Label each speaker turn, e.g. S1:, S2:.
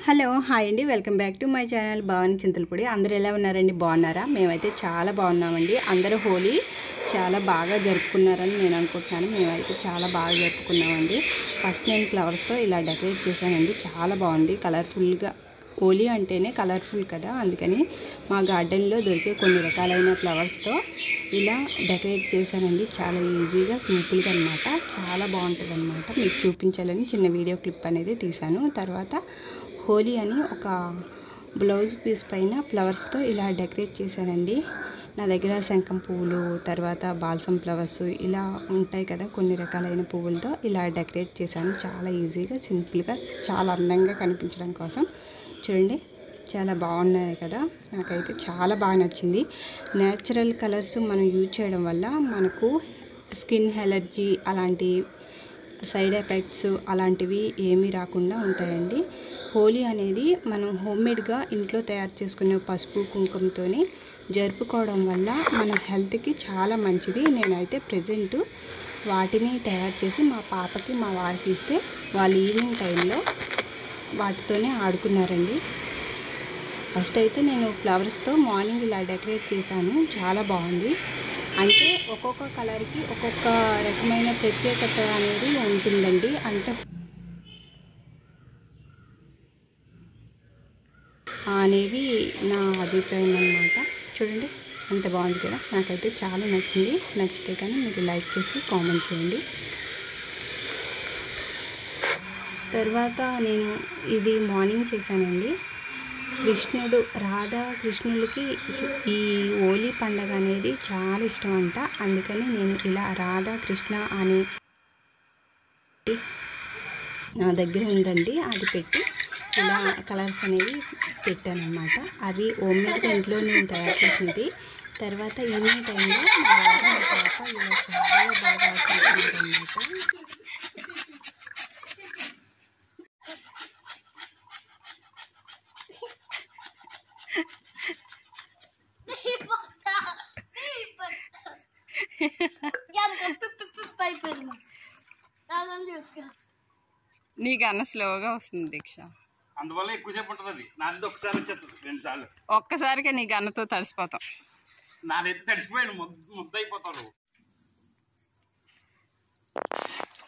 S1: hello hi అండి welcome back to my channel Bhavani Chintalapudi అందరూ ఎలా ఉన్నారండి బాగున్నారా మేమైతే చాలా బాగున్నామండి అందరూ హోలీ చాలా బాగా జరుపుకున్నారని నేను అనుకుంటున్నాను మేమైతే చాలా బాగా జరుపుకున్నామండి ఫస్ట్ నేను ఫ్లవర్స్తో ఇలా డెకరేట్ చేశానండి చాలా బాగుంది కలర్ఫుల్గా హోలీ అంటేనే కలర్ఫుల్ కదా అందుకని మా గార్డెన్లో దొరికే కొన్ని రకాలైన ఫ్లవర్స్తో ఇలా డెకరేట్ చేశానండి చాలా ఈజీగా సింపుల్గా అనమాట చాలా బాగుంటుంది అనమాట మీకు చూపించాలని చిన్న వీడియో క్లిప్ అనేది తీశాను తర్వాత హోలీ అని ఒక బ్లౌజ్ పీస్ పైన ఫ్లవర్స్తో ఇలా డెకరేట్ చేశానండి నా దగ్గర శంఖం పువ్వులు తర్వాత బాల్సమ్ ఫ్లవర్స్ ఇలా ఉంటాయి కదా కొన్ని రకాలైన పువ్వులతో ఇలా డెకరేట్ చేశాను చాలా ఈజీగా సింపుల్గా చాలా అందంగా కనిపించడం కోసం చూడండి చాలా బాగున్నాయి కదా నాకైతే చాలా బాగా నచ్చింది నేచురల్ కలర్స్ మనం యూజ్ చేయడం వల్ల మనకు స్కిన్ ఎలర్జీ అలాంటి సైడ్ ఎఫెక్ట్స్ అలాంటివి ఏమీ రాకుండా ఉంటాయండి హోలీ అనేది మనం హోమ్మేడ్గా ఇంట్లో తయారు చేసుకునే పసుపు కుంకుమతోని జరుపుకోవడం వల్ల మన హెల్త్కి చాలా మంచిది నేనైతే ప్రజెంట్ వాటిని తయారు చేసి మా పాపకి మా వారికి ఇస్తే వాళ్ళు ఈవినింగ్ టైంలో వాటితోనే ఆడుకున్నారండి ఫస్ట్ అయితే నేను ఫ్లవర్స్తో మార్నింగ్ ఇలా డెకరేట్ చేశాను చాలా బాగుంది అంటే ఒక్కొక్క కలర్కి ఒక్కొక్క రకమైన ప్రత్యేకత అనేది ఉంటుందండి అంటే అనేవి నా అభిప్రాయం అన్నమాట చూడండి ఎంత బాగుంది కదా నాకైతే చాలా నచ్చింది నచ్చితే కానీ మీరు లైక్ చేసి కామెంట్ చేయండి తర్వాత నేను ఇది మార్నింగ్ చేశానండి కృష్ణుడు రాధా కృష్ణులకి ఈ హోలీ పండగ అనేది చాలా ఇష్టం అంట అందుకని నేను ఇలా రాధా కృష్ణ అనే నా దగ్గర ఉందండి అది పెట్టి ఇలా కలర్స్ అనేవి పెట్టాను అనమాట అవి ఓమ్మేడ్గా ఇంట్లో నేను తయారు చేసినది తర్వాత ఈవినింగ్ టైంలో మా వారు మా పాప ఇలా చాలా బాగా ఆడుకుంటున్నారనమాట నీకన్నా స్లోగా వస్తుంది దీక్ష
S2: అందువల్ల ఎక్కువసేపు ఉంటుంది అది నాది ఒకసారి వచ్చేస్తుంది రెండు సార్లు
S1: ఒక్కసారిగా నీ గన్నతో తడిసిపోతాం
S2: నాదైతే తడిసిపోయాడు ముద్ద ముద్ద అయిపోతాడు